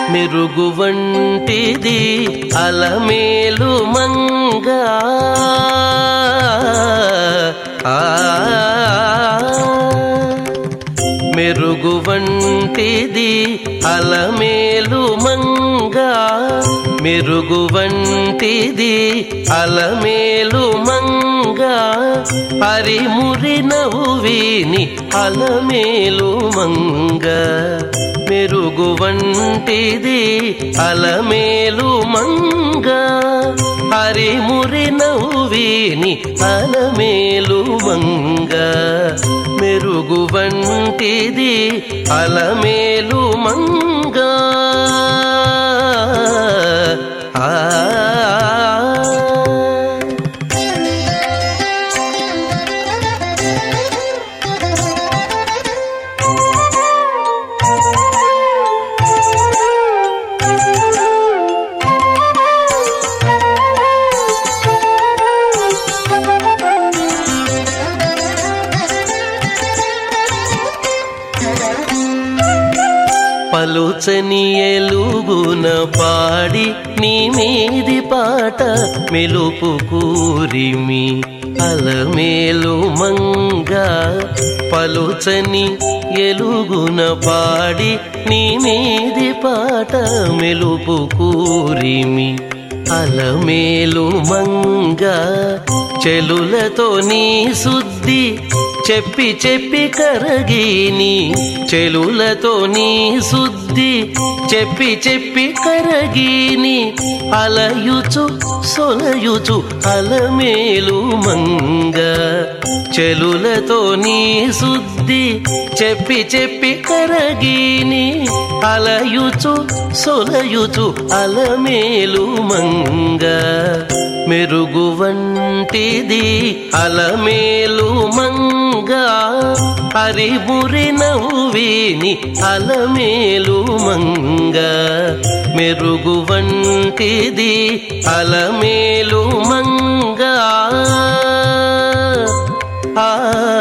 మెరుగు వంటిది అలమేలు మంగా ఆ మెరుగు వంటిది అలమేలు మంగా మెరుగు వంటిది అలమేలు మంగా పరిమురి నవ్విని అలమేలు మంగ మెరుగు వంటిది అలమేలు మంగ హరిమురి నవ్విని అలమేలు మంగ మెరుగు వంటిది అలమేలు మంగ ఆ పలుచని ఎలుగున పాడి నీ మీది పాట మెలుపు కూరిమి అలమేలు మంగ పలుచని ఎలుగున పాడి నీ మీది పాట మెలుపు కూరిమి అలమేలు మంగ చెలులతో నీ శుద్ధి చెప్పి చెప్పి కరగిని చెలులతో నీ శుద్ధి చెప్పి చెప్పి కరగిని అలయుచు సొలయుచు అలమేలు మంగ చెలులతో నీ శుద్ధి చెప్పి చెప్పి కరగిని అలయుచు సొలయుచు అలమేలు మంగ మెరుగు వంటిది అలమేలు మంగ హరిమురి నవ్విని అలమేలు మంగ మెరుగు వంటిది అలమేలు మంగ ఆ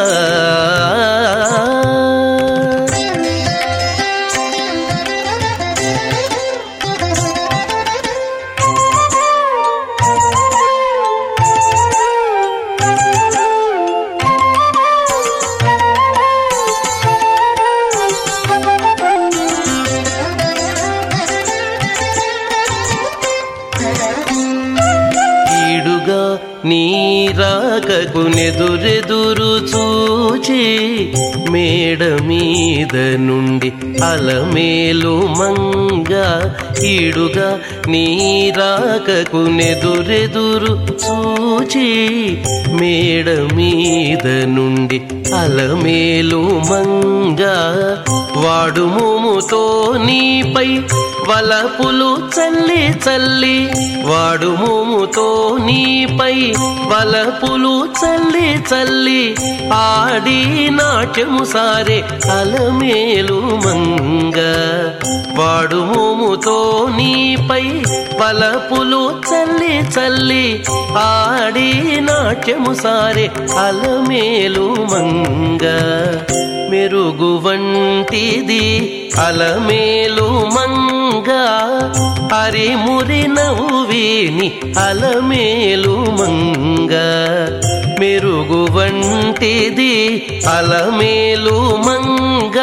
ఈడుగా నీరాకకు నెదురెదురు చూచి మేడ మీద నుండి అలమేలు మంగ ఈడుగా నీరాకకు నెదురెదురు చూచి మేడ మీద నుండి అలమేలు మంగ వాడు మోముతో నీపై వలపులు చల్లి చల్లి వాడు మోముతో నీపై వలపులు చల్లి చల్లి ఆడి నాట్యము సారే అలమేలు మంగ వాడు మోముతో నీపై వలపులు చల్లి చల్లి ఆడి నాట్యము సారే అలమేలు మంగ మెరుగు వంటిది అలమేలు మంగ హరిమురి నవ్విని అలమేలు మంగ మెరుగు వంటిది అలమేలు మంగ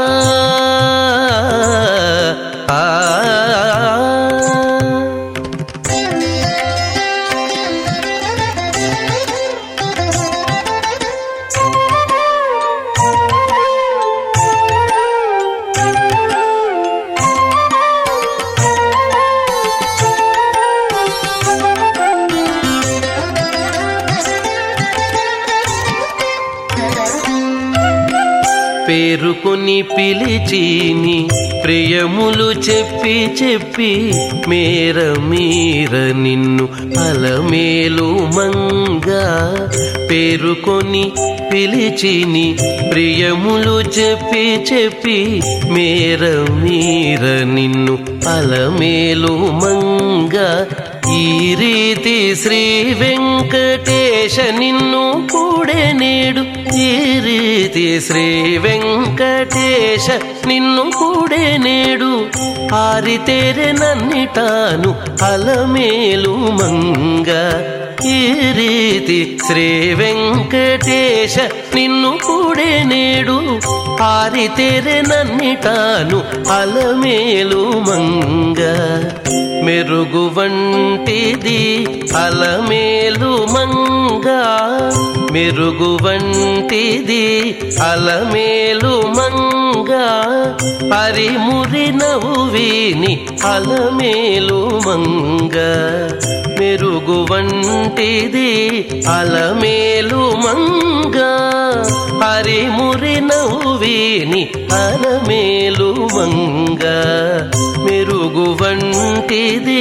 ఆ పేరుకొని పిలిచిని ప్రియములు చెప్పి చెప్పి మేర మీర నిన్ను అలమేలు మంగ పేరుకొని పిలిచిని ప్రియములు చెప్పి చెప్పి మేర మీర నిన్ను అలమేలు మంగ ఈ రీతి శ్రీ వెంకటేశ నిన్ను కూడే నేడు ఈ రీతి శ్రీ వెంకటేశ నిన్ను కూడే నేడు ఆరితేరె నన్నిటాను అలమేలు మంగ ఈ రీతి శ్రీ వెంకటేశ నిన్ను కూడే నేడు ఆరితేరె నన్నిటాను అలమేలు మంగ మెరుగు వంటిది అలమేలు మంగ మెరుగు వంటిది అలమేలు మంగ పరిమురి నవ్విని అలమేలు మంగ మెరుగు వంటిది అలమేలు మంగ పరిమురి నవ్విని అలమేలు మంగ మెరుగు వంటిది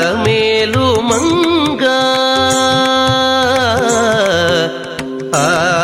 అలమేలు మంగ ఆ